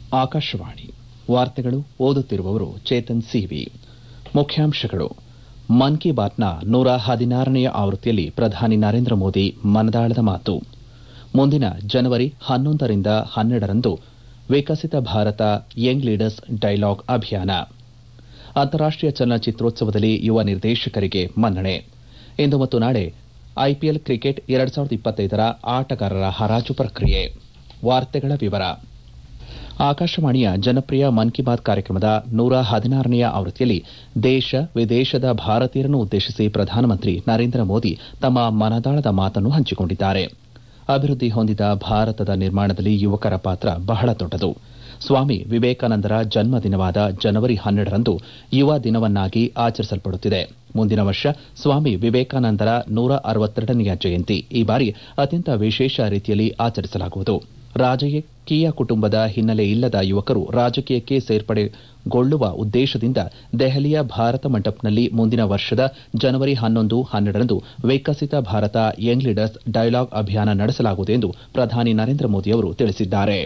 ಆಕಾಶವಾಣಿ ವಾರ್ತೆಗಳು ಓದುತ್ತಿರುವವರು ಚೇತನ್ ಸಿವಿ ಮುಖ್ಯಾಂಶಗಳು ಮನ್ ಕಿ ಬಾತ್ನ ನೂರ ಹದಿನಾರನೆಯ ಆವೃತ್ತಿಯಲ್ಲಿ ಪ್ರಧಾನಿ ನರೇಂದ್ರ ಮೋದಿ ಮನದಾಳದ ಮಾತು ಮುಂದಿನ ಜನವರಿ ಹನ್ನೊಂದರಿಂದ ಹನ್ನೆರಡರಂದು Viksit Bharat young leaders dialogue ಅಭಿಯಾನ ಅಂತಾರಾಷ್ಟೀಯ ಚಲನಚಿತ್ರೋತ್ಸವದಲ್ಲಿ ಯುವ ನಿರ್ದೇಶಕರಿಗೆ ಮನ್ನಣೆ ಇಂದು ಮತ್ತು ನಾಳೆ ಐಪಿಎಲ್ ಕ್ರಿಕೆಟ್ ಎರಡ್ ಸಾವಿರದ ಇಪ್ಪತ್ತೈದರ ಆಟಗಾರರ ಹರಾಜು ಪ್ರಕ್ರಿಯೆ ವಾರ್ತೆಗಳ ವಿವರ ಆಕಾಶವಾಣಿಯ ಜನಪ್ರಿಯ ಮನ್ ಕಿ ಬಾತ್ ಕಾರ್ಯಕ್ರಮದ ನೂರ ಹದಿನಾರನೆಯ ಆವೃತ್ತಿಯಲ್ಲಿ ದೇಶ ವಿದೇಶದ ಭಾರತೀಯರನ್ನು ಉದ್ದೇಶಿಸಿ ಪ್ರಧಾನಮಂತ್ರಿ ನರೇಂದ್ರ ಮೋದಿ ತಮ್ಮ ಮನದಾಳದ ಮಾತನ್ನು ಹಂಚಿಕೊಂಡಿದ್ದಾರೆ ಅಭಿವೃದ್ಧಿ ಹೊಂದಿದ ಭಾರತದ ನಿರ್ಮಾಣದಲ್ಲಿ ಯುವಕರ ಪಾತ್ರ ಬಹಳ ದೊಡ್ಡದು ಸ್ವಾಮಿ ವಿವೇಕಾನಂದರ ಜನ್ಮದಿನವಾದ ಜನವರಿ ಹನ್ನೆರಡರಂದು ಯುವ ದಿನವನ್ನಾಗಿ ಆಚರಿಸಲ್ಪಡುತ್ತಿದೆ ಮುಂದಿನ ವರ್ಷ ಸ್ವಾಮಿ ವಿವೇಕಾನಂದರ ನೂರ ಅರವತ್ತೆರಡನೆಯ ಜಯಂತಿ ಈ ಬಾರಿ ಅತ್ಯಂತ ವಿಶೇಷ ರೀತಿಯಲ್ಲಿ ಆಚರಿಸಲಾಗುವುದು ರಾಜಕೀಯ ಕುಟುಂಬದ ಹಿನ್ನೆಲೆ ಇಲ್ಲದ ಯುವಕರು ರಾಜಕೀಯಕ್ಕೆ ಸೇರ್ಪಡೆಗೊಳ್ಳುವ ಉದ್ದೇಶದಿಂದ ದೆಹಲಿಯ ಭಾರತ ಮಂಟಪ್ನಲ್ಲಿ ಮುಂದಿನ ವರ್ಷದ ಜನವರಿ ಹನ್ನೊಂದು ಹನ್ನೆರಡರಂದು Viksit Bharat young leaders dialogue ಅಭಿಯಾನ ನಡೆಸಲಾಗುವುದು ಎಂದು ಪ್ರಧಾನಿ ನರೇಂದ್ರ ಮೋದಿ ಅವರು ತಿಳಿಸಿದ್ದಾರೆ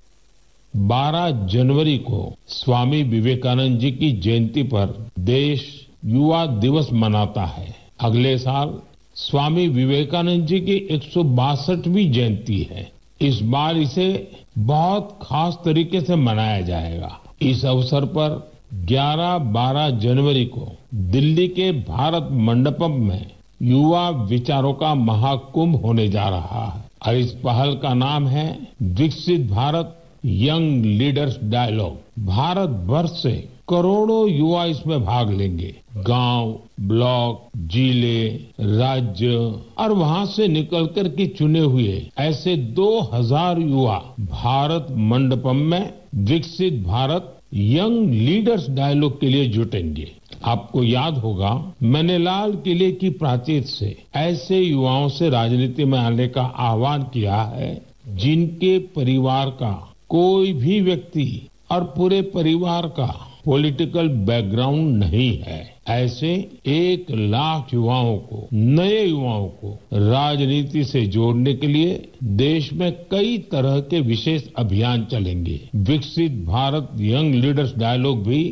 12 जनवरी को स्वामी विवेकानंद जी की जयंती पर देश युवा दिवस मनाता है अगले साल स्वामी विवेकानंद जी की एक जयंती है इस बार इसे बहुत खास तरीके से मनाया जाएगा इस अवसर पर 11-12 जनवरी को दिल्ली के भारत मंडपम में युवा विचारों का महाकुंभ होने जा रहा है और इस पहल का नाम है Viksit Bharat young leaders dialogue Bharat भर से करोड़ों युवा इसमें भाग लेंगे गांव ब्लॉक जिले राज्य और वहां से निकलकर के चुने हुए ऐसे 2000 युवा भारत मंडपम में विकसित भारत यंग लीडर्स डायलॉग के लिए जुटेंगे आपको याद होगा मैंने लाल किले की प्राचीर से ऐसे युवाओं से राजनीति में आने का आह्वान किया है जिनके परिवार का कोई भी व्यक्ति और पूरे परिवार का पॉलिटिकल बैकग्राउंड नहीं है ऐसे एक लाख युवाओं को नए युवाओं को राजनीति से जोड़ने के लिए देश में कई तरह के विशेष अभियान चलेंगे विकसित भारत यंग लीडर्स डायलॉग भी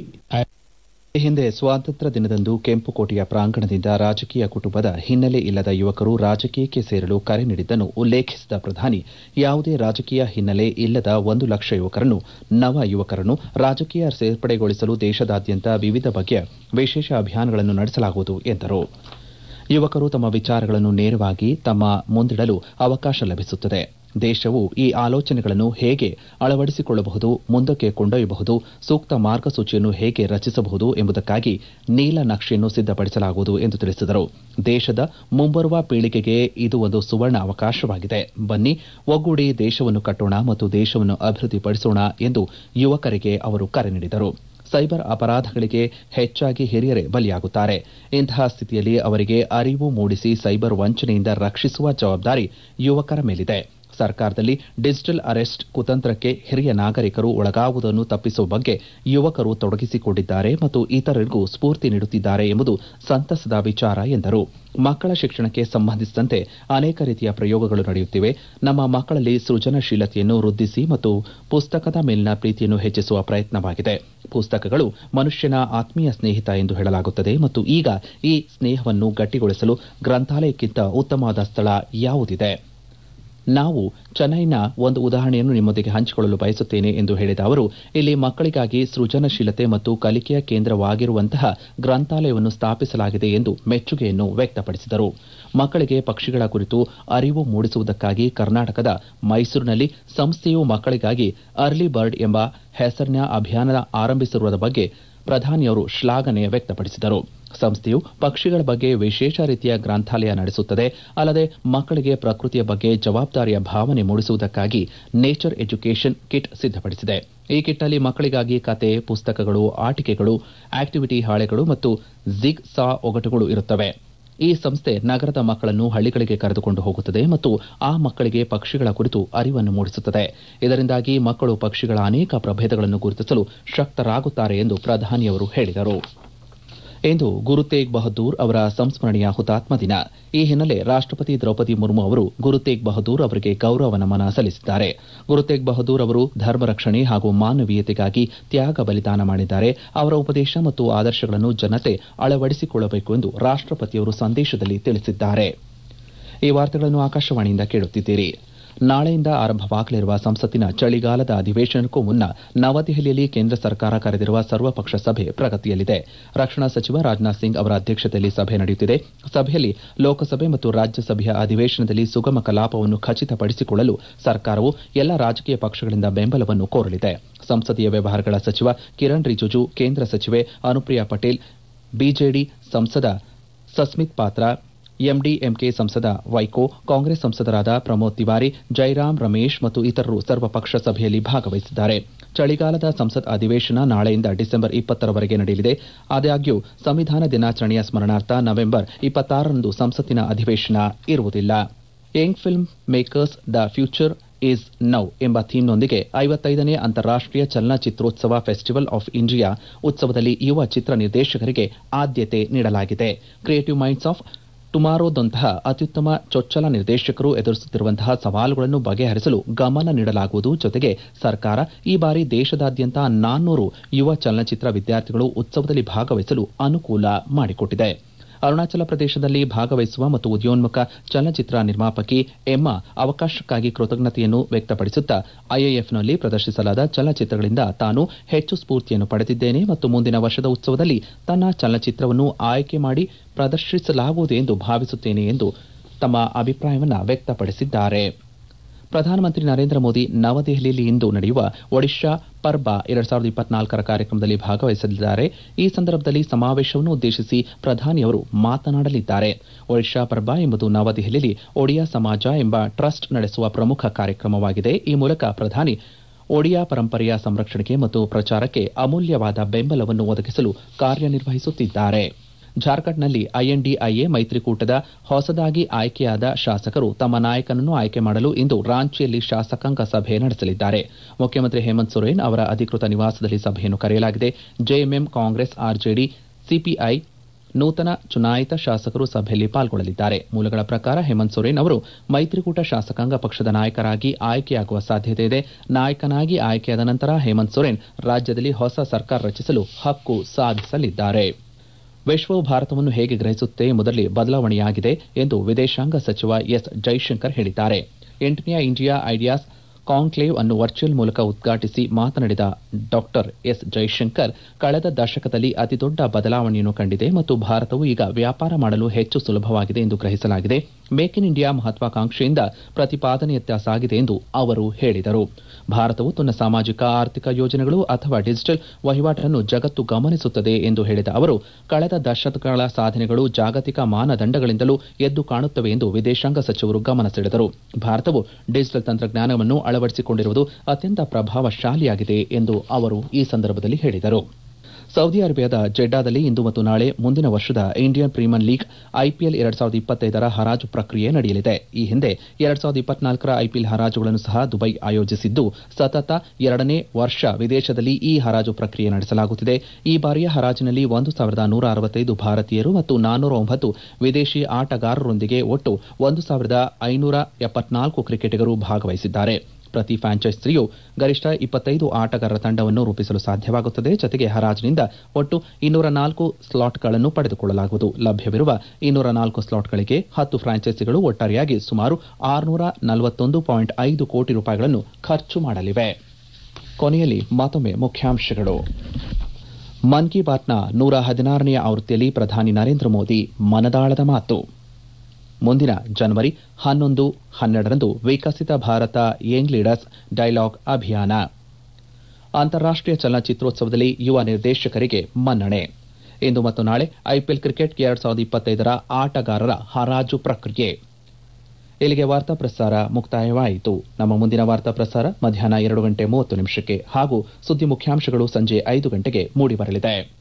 ಈ ಹಿಂದೆ ಸ್ವಾತಂತ್ರ್ಯ ದಿನದಂದು ಕೆಂಪುಕೋಟೆಯ ಪ್ರಾಂಗಣದಿಂದ ರಾಜಕೀಯ ಕುಟುಂಬದ ಹಿನ್ನೆಲೆ ಇಲ್ಲದ ಯುವಕರು ರಾಜಕೀಯಕ್ಕೆ ಸೇರಲು ಕರೆ ನೀಡಿದ್ದನ್ನು ಉಲ್ಲೇಖಿಸಿದ ಪ್ರಧಾನಿ ಯಾವುದೇ ರಾಜಕೀಯ ಹಿನ್ನೆಲೆ ಇಲ್ಲದ ಒಂದು ಲಕ್ಷ ಯುವಕರನ್ನು ನವ ಯುವಕರನ್ನು ರಾಜಕೀಯ ಸೇರ್ಪಡೆಗೊಳಿಸಲು ದೇಶದಾದ್ಯಂತ ವಿವಿಧ ಬಗೆಯ ವಿಶೇಷ ಅಭಿಯಾನಗಳನ್ನು ನಡೆಸಲಾಗುವುದು ಎಂದರು ಯುವಕರು ತಮ್ಮ ವಿಚಾರಗಳನ್ನು ನೇರವಾಗಿ ತಮ್ಮ ಮುಂದಿಡಲು ಅವಕಾಶ ಲಭಿಸುತ್ತದೆ ದೇಶವು ಈ ಆಲೋಚನೆಗಳನ್ನು ಹೇಗೆ ಅಳವಡಿಸಿಕೊಳ್ಳಬಹುದು ಮುಂದಕ್ಕೆ ಕೊಂಡೊಯ್ಯಬಹುದು ಸೂಕ್ತ ಮಾರ್ಗಸೂಚಿಯನ್ನು ಹೇಗೆ ರಚಿಸಬಹುದು ಎಂಬುದಕ್ಕಾಗಿ ನೀಲ ನಕ್ಷೆಯನ್ನು ಸಿದ್ದಪಡಿಸಲಾಗುವುದು ಎಂದು ತಿಳಿಸಿದರು ದೇಶದ ಮುಂಬರುವ ಪೀಳಿಗೆಗೆ ಇದು ಒಂದು ಸುವರ್ಣ ಅವಕಾಶವಾಗಿದೆ ಬನ್ನಿ ಒಗ್ಗೂಡಿ ದೇಶವನ್ನು ಕಟ್ಟೋಣ ಮತ್ತು ದೇಶವನ್ನು ಅಭಿವೃದ್ಧಿಪಡಿಸೋಣ ಎಂದು ಯುವಕರಿಗೆ ಅವರು ಕರೆ ನೀಡಿದರು ಸೈಬರ್ ಅಪರಾಧಗಳಿಗೆ ಹೆಚ್ಚಾಗಿ ಹಿರಿಯರೇ ಬಲಿಯಾಗುತ್ತಾರೆ ಇಂತಹ ಸ್ಥಿತಿಯಲ್ಲಿ ಅವರಿಗೆ ಅರಿವು ಮೂಡಿಸಿ ಸೈಬರ್ ವಂಚನೆಯಿಂದ ರಕ್ಷಿಸುವ ಜವಾಬ್ದಾರಿ ಯುವಕರ ಮೇಲಿದೆ ಸರ್ಕಾರದಲ್ಲಿ ಡಿಜಿಟಲ್ ಅರೆಸ್ಟ್ ಕುತಂತ್ರಕ್ಕೆ ಹಿರಿಯ ನಾಗರಿಕರು ಒಳಗಾಗುವುದನ್ನು ತಪ್ಪಿಸುವ ಬಗ್ಗೆ ಯುವಕರು ತೊಡಗಿಸಿಕೊಂಡಿದ್ದಾರೆ ಮತ್ತು ಇತರರಿಗೂ ಸ್ಫೂರ್ತಿ ನೀಡುತ್ತಿದ್ದಾರೆ ಎಂಬುದು ಸಂತಸದ ವಿಚಾರ ಎಂದರು ಮಕ್ಕಳ ಶಿಕ್ಷಣಕ್ಕೆ ಸಂಬಂಧಿಸಿದಂತೆ ಅನೇಕ ರೀತಿಯ ಪ್ರಯೋಗಗಳು ನಡೆಯುತ್ತಿವೆ ನಮ್ಮ ಮಕ್ಕಳಲ್ಲಿ ಸೃಜನಶೀಲತೆಯನ್ನು ವೃದ್ಧಿಸಿ ಮತ್ತು ಪುಸ್ತಕದ ಮೇಲಿನ ಪ್ರೀತಿಯನ್ನು ಹೆಚ್ಚಿಸುವ ಪ್ರಯತ್ನವಾಗಿದೆ ಪುಸ್ತಕಗಳು ಮನುಷ್ಯನ ಆತ್ಮೀಯ ಸ್ನೇಹಿತ ಎಂದು ಹೇಳಲಾಗುತ್ತದೆ ಮತ್ತು ಈಗ ಈ ಸ್ನೇಹವನ್ನು ಗಟ್ಟಿಗೊಳಿಸಲು ಗ್ರಂಥಾಲಯಕ್ಕಿಂತ ಉತ್ತಮವಾದ ಸ್ಥಳ ಯಾವುದಿದೆ ನಾವು ಚೆನ್ನೈನ ಒಂದು ಉದಾಹರಣೆಯನ್ನು ನಿಮ್ಮೊಂದಿಗೆ ಹಂಚಿಕೊಳ್ಳಲು ಬಯಸುತ್ತೇನೆ ಎಂದು ಹೇಳಿದ ಅವರು ಇಲ್ಲಿ ಮಕ್ಕಳಿಗಾಗಿ ಸೃಜನಶೀಲತೆ ಮತ್ತು ಕಲಿಕೆಯ ಕೇಂದ್ರವಾಗಿರುವಂತಹ ಗ್ರಂಥಾಲಯವನ್ನು ಸ್ಥಾಪಿಸಲಾಗಿದೆ ಎಂದು ಮೆಚ್ಚುಗೆಯನ್ನು ವ್ಯಕ್ತಪಡಿಸಿದರು ಮಕ್ಕಳಿಗೆ ಪಕ್ಷಿಗಳ ಕುರಿತು ಅರಿವು ಮೂಡಿಸುವುದಕ್ಕಾಗಿ ಕರ್ನಾಟಕದ ಮೈಸೂರಿನಲ್ಲಿ ಸಂಸ್ಥೆಯು ಮಕ್ಕಳಿಗಾಗಿ ಅರ್ಲಿ ಬರ್ಡ್ ಎಂಬ ಹೆಸರಿನ ಅಭಿಯಾನ ಆರಂಭಿಸಿರುವ ಬಗ್ಗೆ ಪ್ರಧಾನಿಯವರು ಶ್ಲಾಘನೆ ವ್ಯಕ್ತಪಡಿಸಿದರು ಸಂಸ್ಥೆಯು ಪಕ್ಷಿಗಳ ಬಗ್ಗೆ ವಿಶೇಷ ರೀತಿಯ ಗ್ರಂಥಾಲಯ ನಡೆಸುತ್ತದೆ ಅಲ್ಲದೆ ಮಕ್ಕಳಿಗೆ ಪ್ರಕೃತಿಯ ಬಗ್ಗೆ ಜವಾಬ್ದಾರಿಯ ಭಾವನೆ ಮೂಡಿಸುವುದಕ್ಕಾಗಿ ನೇಚರ್ ಎಜುಕೇಷನ್ ಕಿಟ್ ಸಿದ್ದಪಡಿಸಿದೆ ಈ ಕಿಟ್ನಲ್ಲಿ ಮಕ್ಕಳಿಗಾಗಿ ಕತೆ ಪುಸ್ತಕಗಳು ಆಟಿಕೆಗಳು ಆಕ್ಟಿವಿಟಿ ಹಾಳೆಗಳು ಮತ್ತು ಜಿಗ್ ಸಾ ಒಗಟುಗಳು ಇರುತ್ತವೆ ಈ ಸಂಸ್ಥೆ ನಗರದ ಮಕ್ಕಳನ್ನು ಹಳ್ಳಿಗಳಿಗೆ ಕರೆದುಕೊಂಡು ಹೋಗುತ್ತದೆ ಮತ್ತು ಆ ಮಕ್ಕಳಿಗೆ ಪಕ್ಷಿಗಳ ಕುರಿತು ಅರಿವನ್ನು ಮೂಡಿಸುತ್ತದೆ ಇದರಿಂದಾಗಿ ಮಕ್ಕಳು ಪಕ್ಷಿಗಳ ಅನೇಕ ಪ್ರಭೇದಗಳನ್ನು ಗುರುತಿಸಲು ಶಕ್ತರಾಗುತ್ತಾರೆ ಎಂದು ಪ್ರಧಾನಿಯವರು ಹೇಳಿದರು ಇಂದು ಗುರು ತೇಗ್ ಬಹದ್ದೂರ್ ಅವರ ಸಂಸ್ಮರಣೀಯ ಹುತಾತ್ಮ ದಿನ ಈ ಹಿನ್ನೆಲೆ ರಾಷ್ಟಪತಿ ದ್ರೌಪದಿ ಮುರ್ಮು ಅವರು ಗುರು ತೇಗ್ ಬಹದ್ದೂರ್ ಅವರಿಗೆ ಗೌರವ ನಮನ ಸಲ್ಲಿಸಿದ್ದಾರೆ ಗುರು ತೇಗ್ ಬಹದ್ದೂರ್ ಅವರು ಧರ್ಮ ರಕ್ಷಣೆ ಹಾಗೂ ಮಾನವೀಯತೆಗಾಗಿ ತ್ಯಾಗ ಬಲಿದಾನ ಮಾಡಿದ್ದಾರೆ ಅವರ ಉಪದೇಶ ಮತ್ತು ಆದರ್ಶಗಳನ್ನು ಜನತೆ ಅಳವಡಿಸಿಕೊಳ್ಳಬೇಕು ಎಂದು ರಾಷ್ಟಪತಿಯವರು ಸಂದೇಶದಲ್ಲಿ ತಿಳಿಸಿದ್ದಾರೆ ಈ ವಾರ್ತೆಗಳನ್ನು ಆಕಾಶವಾಣಿಯಿಂದ ಕೇಳುತ್ತಿದ್ದೀರಿ ನಾಳೆಯಿಂದ ಆರಂಭವಾಗಲಿರುವ ಸಂಸತ್ತಿನ ಚಳಿಗಾಲದ ಅಧಿವೇಶನಕ್ಕೂ ಮುನ್ನ ನವದೆಹಲಿಯಲ್ಲಿ ಕೇಂದ್ರ ಸರ್ಕಾರ ಕರೆದಿರುವ ಸರ್ವಪಕ್ಷ ಸಭೆ ಪ್ರಗತಿಯಲ್ಲಿದೆ ರಕ್ಷಣಾ ಸಚಿವ ರಾಜನಾಥ್ ಸಿಂಗ್ ಅವರ ಅಧ್ಯಕ್ಷತೆಯಲ್ಲಿ ಸಭೆ ನಡೆಯುತ್ತಿದೆ ಸಭೆಯಲ್ಲಿ ಲೋಕಸಭೆ ಮತ್ತು ರಾಜ್ಯಸಭೆಯ ಅಧಿವೇಶನದಲ್ಲಿ ಸುಗಮ ಕಲಾಪವನ್ನು ಖಚಿತಪಡಿಸಿಕೊಳ್ಳಲು ಸರ್ಕಾರವು ಎಲ್ಲ ರಾಜಕೀಯ ಪಕ್ಷಗಳಿಂದ ಬೆಂಬಲವನ್ನು ಕೋರಲಿದೆ ಸಂಸದೀಯ ವ್ಯವಹಾರಗಳ ಸಚಿವ ಕಿರಣ್ ರಿಜಿಜು ಕೇಂದ್ರ ಸಚಿವೆ ಅನುಪ್ರಿಯಾ ಪಟೇಲ್ ಬಿಜೆಡಿ ಸಂಸದ ಸಸ್ಮಿತ್ ಪಾತ್ರ ಎಂಡಿಎಂಕೆ ಸಂಸದ ವೈಕೋ ಕಾಂಗ್ರೆಸ್ ಸಂಸದರಾದ ಪ್ರಮೋದ್ ತಿವಾರಿ ಜೈರಾಮ್ ರಮೇಶ್ ಮತ್ತು ಇತರರು ಸರ್ವಪಕ್ಷ ಸಭೆಯಲ್ಲಿ ಭಾಗವಹಿಸಿದ್ದಾರೆ ಚಳಿಗಾಲದ ಸಂಸತ್ ಅಧಿವೇಶನ ನಾಳೆಯಿಂದ ಡಿಸೆಂಬರ್ ಇಪ್ಪತ್ತರವರೆಗೆ ನಡೆಯಲಿದೆ ಆದಾಗ್ಯೂ ಸಂವಿಧಾನ ದಿನಾಚರಣೆಯ ಸ್ಮರಣಾರ್ಥ ನವೆಂಬರ್ ಇಪ್ಪತ್ತಾರರಂದು ಸಂಸತ್ತಿನ ಅಧಿವೇಶನ ಇರುವುದಿಲ್ಲ young film makers the future is now ಎಂಬ ಥೀಮ್ನೊಂದಿಗೆ ಐವತ್ತೈದನೇ ಅಂತಾರಾಷ್ಟೀಯ ಚಲನಚಿತ್ರೋತ್ಸವ ಫೆಸ್ಟಿವಲ್ ಆಫ್ ಇಂಡಿಯಾ ಉತ್ಸವದಲ್ಲಿ ಯುವ ಚಿತ್ರ ನಿರ್ದೇಶಕರಿಗೆ ಆದ್ಯತೆ ನೀಡಲಾಗಿದೆ ಕ್ರಿಯೇಟಿವ್ ಮೈಂಡ್ಸ್ ಆಫ್ ಟುಮಾರೋದಂತಹ ಅತ್ಯುತ್ತಮ ಚೊಚ್ಚಲ ನಿರ್ದೇಶಕರು ಎದುರಿಸುತ್ತಿರುವಂತಹ ಸವಾಲುಗಳನ್ನು ಬಗೆಹರಿಸಲು ಗಮನ ನೀಡಲಾಗುವುದು ಜೊತೆಗೆ ಸರ್ಕಾರ ಈ ಬಾರಿ ದೇಶದಾದ್ಯಂತ ನಾನ್ನೂರು ಯುವ ಚಲನಚಿತ್ರ ವಿದ್ಯಾರ್ಥಿಗಳು ಉತ್ಸವದಲ್ಲಿ ಭಾಗವಹಿಸಲು ಅನುಕೂಲ ಮಾಡಿಕೊಟ್ಟಿದೆ ಅರುಣಾಚಲ ಪ್ರದೇಶದಲ್ಲಿ ಭಾಗವಹಿಸುವ ಮತ್ತು ಉದಯೋನ್ಮುಖ ಚಲನಚಿತ್ರ ನಿರ್ಮಾಪಕಿ ಎಮ್ಮಾ ಅವಕಾಶಕ್ಕಾಗಿ ಕೃತಜ್ಞತೆಯನ್ನು ವ್ಯಕ್ತಪಡಿಸುತ್ತಾ ಐಎಎಫ್ನಲ್ಲಿ ಪ್ರದರ್ಶಿಸಲಾದ ಚಲನಚಿತ್ರಗಳಿಂದ ತಾನು ಹೆಚ್ಚು ಸ್ಫೂರ್ತಿಯನ್ನು ಪಡೆದಿದ್ದೇನೆ ಮತ್ತು ಮುಂದಿನ ವರ್ಷದ ಉತ್ಸವದಲ್ಲಿ ತನ್ನ ಚಲನಚಿತ್ರವನ್ನು ಆಯ್ಕೆ ಮಾಡಿ ಪ್ರದರ್ಶಿಸಲಾಗುವುದು ಎಂದು ಭಾವಿಸುತ್ತೇನೆ ಎಂದು ತಮ್ಮ ಅಭಿಪ್ರಾಯವನ್ನು ವ್ಯಕ್ತಪಡಿಸಿದ್ದಾರೆ ಪ್ರಧಾನಮಂತ್ರಿ ನರೇಂದ್ರ ಮೋದಿ ನವದೆಹಲಿಯಲ್ಲಿ ಇಂದು ನಡೆಯುವ ಒಡಿಶಾ ಪರ್ಬ ಎರಡ್ ಸಾವಿರದ ಇಪ್ಪತ್ನಾಲ್ಕರ ಕಾರ್ಯಕ್ರಮದಲ್ಲಿ ಭಾಗವಹಿಸಲಿದ್ದಾರೆ ಈ ಸಂದರ್ಭದಲ್ಲಿ ಸಮಾವೇಶವನ್ನು ಉದ್ದೇಶಿಸಿ ಪ್ರಧಾನಿಯವರು ಮಾತನಾಡಲಿದ್ದಾರೆ ಒಡಿಶಾ ಪರ್ಬ ಎಂಬುದು ನವದೆಹಲಿಯಲ್ಲಿ ಒಡಿಯಾ ಸಮಾಜ ಎಂಬ ಟ್ರಸ್ಟ್ ನಡೆಸುವ ಪ್ರಮುಖ ಕಾರ್ಯಕ್ರಮವಾಗಿದೆ ಈ ಮೂಲಕ ಪ್ರಧಾನಿ ಒಡಿಯಾ ಪರಂಪರೆಯ ಸಂರಕ್ಷಣೆಗೆ ಮತ್ತು ಪ್ರಚಾರಕ್ಕೆ ಅಮೂಲ್ಯವಾದ ಬೆಂಬಲವನ್ನು ಒದಗಿಸಲು ಕಾರ್ಯನಿರ್ವಹಿಸುತ್ತಿದ್ದಾರೆ ಜಾರ್ಖಂಡ್ನಲ್ಲಿ ಐಎನ್ಡಿಐಎ ಮೈತ್ರಿಕೂಟದ ಹೊಸದಾಗಿ ಆಯ್ಕೆಯಾದ ಶಾಸಕರು ತಮ್ಮ ನಾಯಕನನ್ನು ಆಯ್ಕೆ ಮಾಡಲು ಇಂದು ರಾಂಚಿಯಲ್ಲಿ ಶಾಸಕಾಂಗ ಸಭೆ ನಡೆಸಲಿದ್ದಾರೆ ಮುಖ್ಯಮಂತ್ರಿ ಹೇಮಂತ್ ಸೊರೇನ್ ಅವರ ಅಧಿಕೃತ ನಿವಾಸದಲ್ಲಿ ಸಭೆಯನ್ನು ಕರೆಯಲಾಗಿದೆ ಜೆಎಂಎಂ ಕಾಂಗ್ರೆಸ್ ಆರ್ಜೆಡಿ ಸಿಪಿಐ ನೂತನ ಚುನಾಯಿತ ಶಾಸಕರು ಸಭೆಯಲ್ಲಿ ಪಾಲ್ಗೊಳ್ಳಲಿದ್ದಾರೆ ಮೂಲಗಳ ಪ್ರಕಾರ ಹೇಮಂತ್ ಸೊರೇನ್ ಅವರು ಮೈತ್ರಿಕೂಟ ಶಾಸಕಾಂಗ ಪಕ್ಷದ ನಾಯಕರಾಗಿ ಆಯ್ಕೆಯಾಗುವ ಸಾಧ್ಯತೆ ಇದೆ ನಾಯಕನಾಗಿ ಆಯ್ಕೆಯಾದ ನಂತರ ಹೇಮಂತ್ ಸೊರೇನ್ ರಾಜ್ಯದಲ್ಲಿ ಹೊಸ ಸರ್ಕಾರ ರಚಿಸಲು ಹಕ್ಕು ಸಾಧಿಸಲಿದ್ದಾರೆ ವಿಶ್ವವು ಭಾರತವನ್ನು ಹೇಗೆ ಗ್ರಹಿಸುತ್ತೆ ಎಂಬುದರಲ್ಲಿ ಬದಲಾವಣೆಯಾಗಿದೆ ಎಂದು ವಿದೇಶಾಂಗ ಸಚಿವ ಎಸ್ ಜೈಶಂಕರ್ ಹೇಳಿದ್ದಾರೆ ಎಂಟನೆಯ ಇಂಡಿಯಾ ಐಡಿಯಾಸ್ ಕಾನ್ಕ್ಲೇವ್ ಅನ್ನು ವರ್ಚುವಲ್ ಮೂಲಕ ಉದ್ಘಾಟಿಸಿ ಮಾತನಾಡಿದ ಡಾಕ್ಟರ್ ಎಸ್ ಜೈಶಂಕರ್ ಕಳೆದ ದಶಕದಲ್ಲಿ ಅತಿದೊಡ್ಡ ಬದಲಾವಣೆಯನ್ನು ಕಂಡಿದೆ ಮತ್ತು ಭಾರತವು ಈಗ ವ್ಯಾಪಾರ ಮಾಡಲು ಹೆಚ್ಚು ಸುಲಭವಾಗಿದೆ ಎಂದು ಗ್ರಹಿಸಲಾಗಿದೆ ಮೇಕ್ ಇನ್ ಇಂಡಿಯಾ ಮಹತ್ವಾಕಾಂಕ್ಷೆಯಿಂದ ಪ್ರತಿಪಾದನೆಯತ್ತ ಸಾಗಿದೆ ಎಂದು ಅವರು ಹೇಳಿದರು ಭಾರತವು ತನ್ನ ಸಾಮಾಜಿಕ ಆರ್ಥಿಕ ಯೋಜನೆಗಳು ಅಥವಾ ಡಿಜಿಟಲ್ ವಹಿವಾಟನ್ನು ಜಗತ್ತು ಗಮನಿಸುತ್ತದೆ ಎಂದು ಹೇಳಿದ ಅವರು ಕಳೆದ ದಶಕಗಳ ಸಾಧನೆಗಳು ಜಾಗತಿಕ ಮಾನದಂಡಗಳಿಂದಲೂ ಎದ್ದು ಕಾಣುತ್ತವೆ ಎಂದು ವಿದೇಶಾಂಗ ಸಚಿವರು ಗಮನ ಸೆಳೆದರು ಭಾರತವು ಡಿಜಿಟಲ್ ತಂತ್ರಜ್ಞಾನವನ್ನು ಅಳವಡಿಸಿಕೊಂಡಿರುವುದು ಅತ್ಯಂತ ಪ್ರಭಾವಶಾಲಿಯಾಗಿದೆ ಎಂದು ಅವರು ಈ ಸಂದರ್ಭದಲ್ಲಿ ಹೇಳಿದರು ಸೌದಿ ಅರೇಬಿಯಾದ ಜೆಡ್ಡಾದಲ್ಲಿ ಇಂದು ಮತ್ತು ನಾಳೆ ಮುಂದಿನ ವರ್ಷದ ಇಂಡಿಯನ್ ಪ್ರೀಮಿಯರ್ ಲೀಗ್ ಐಪಿಎಲ್ ಎರಡ್ ಸಾವಿರದ ಇಪ್ಪತ್ತೈದರ ಹರಾಜು ಪ್ರಕ್ರಿಯೆ ನಡೆಯಲಿದೆ ಈ ಹಿಂದೆ ಎರಡ್ ಸಾವಿರದ ಇಪ್ಪತ್ನಾಲ್ಕರ ಐಪಿಎಲ್ ಹರಾಜುಗಳನ್ನು ಸಹ ದುಬೈ ಆಯೋಜಿಸಿದ್ದು ಸತತ ಎರಡನೇ ವರ್ಷ ವಿದೇಶದಲ್ಲಿ ಈ ಹರಾಜು ಪ್ರಕ್ರಿಯೆ ನಡೆಸಲಾಗುತ್ತಿದೆ ಈ ಬಾರಿಯ ಹರಾಜಿನಲ್ಲಿ ಒಂದು ಸಾವಿರದ ನೂರ ಅರವತ್ತೈದು ಭಾರತೀಯರು ಮತ್ತು ನಾನ್ನೂರ ಒಂಬತ್ತು ವಿದೇಶಿ ಆಟಗಾರರೊಂದಿಗೆ ಒಟ್ಟು ಒಂದು ಸಾವಿರದ ಐನೂರ ಎಪ್ಪತ್ನಾಲ್ಕು ಕ್ರಿಕೆಟಿಗರು ಭಾಗವಹಿಸಿದ್ದಾರೆ ಪ್ರತಿ ಫ್ರಾಂಚೈಸಿಯು ಗರಿಷ್ಠ ಇಪ್ಪತ್ತೈದು ಆಟಗಾರರ ತಂಡವನ್ನು ರೂಪಿಸಲು ಸಾಧ್ಯವಾಗುತ್ತದೆ ಜೊತೆಗೆ ಹರಾಜಿನಿಂದ ಒಟ್ಟು ಇನ್ನೂರ ನಾಲ್ಕು ಸ್ಲಾಟ್ಗಳನ್ನು ಪಡೆದುಕೊಳ್ಳಲಾಗುವುದು ಲಭ್ಯವಿರುವ ಇನ್ನೂರ ನಾಲ್ಕು ಸ್ಲಾಟ್ಗಳಿಗೆ ಹತ್ತು ಫ್ರಾಂಚೈಸಿಗಳು ಒಟ್ಟಾರೆಯಾಗಿ ಸುಮಾರು ಆರುನೂರ ನಲವತ್ತೊಂದು ಪಾಯಿಂಟ್ ಐದು ಕೋಟಿ ರೂಪಾಯಿಗಳನ್ನು ಖರ್ಚು ಮಾಡಲಿವೆ ಕೊನೆಯಲ್ಲಿ ಮತ್ತೊಮ್ಮೆ ಮುಖ್ಯಾಂಶಗಳು ಮನ್ ಕಿ ಬಾತ್ನ ನೂರ ಹದಿನಾರನೆಯ ಆವೃತ್ತಿಯಲ್ಲಿ ಪ್ರಧಾನಿ ನರೇಂದ್ರ ಮೋದಿ ಮನದಾಳದ ಮಾತು ಮುಂದಿನ ಜನವರಿ ಹನ್ನೊಂದು ಹನ್ನೆರಡರಂದು Viksit Bharat young leaders dialogue ಅಭಿಯಾನ ಅಂತಾರಾಷ್ಟೀಯ ಚಲನಚಿತ್ರೋತ್ಸವದಲ್ಲಿ ಯುವ ನಿರ್ದೇಶಕರಿಗೆ ಮನ್ನಣೆ ಇಂದು ಮತ್ತು ನಾಳೆ ಐಪಿಎಲ್ ಕ್ರಿಕೆಟ್ ಎರಡ್ ಸಾವಿರದ ಇಪ್ಪತ್ತೈದರ ಆಟಗಾರರ ಹರಾಜು ಪ್ರಕ್ರಿಯೆ ಇಲ್ಲಿಗೆ ವಾರ್ತಾ ಪ್ರಸಾರ ಮುಕ್ತಾಯವಾಯಿತು ನಮ್ಮ ಮುಂದಿನ ವಾರ್ತಾ ಪ್ರಸಾರ ಮಧ್ಯಾಹ್ನ ಎರಡು ಗಂಟೆ ಮೂವತ್ತು ನಿಮಿಷಕ್ಕೆ ಹಾಗೂ ಸುದ್ದಿ ಮುಖ್ಯಾಂಶಗಳು ಸಂಜೆ ಐದು ಗಂಟೆಗೆ ಮೂಡಿಬರಲಿದೆ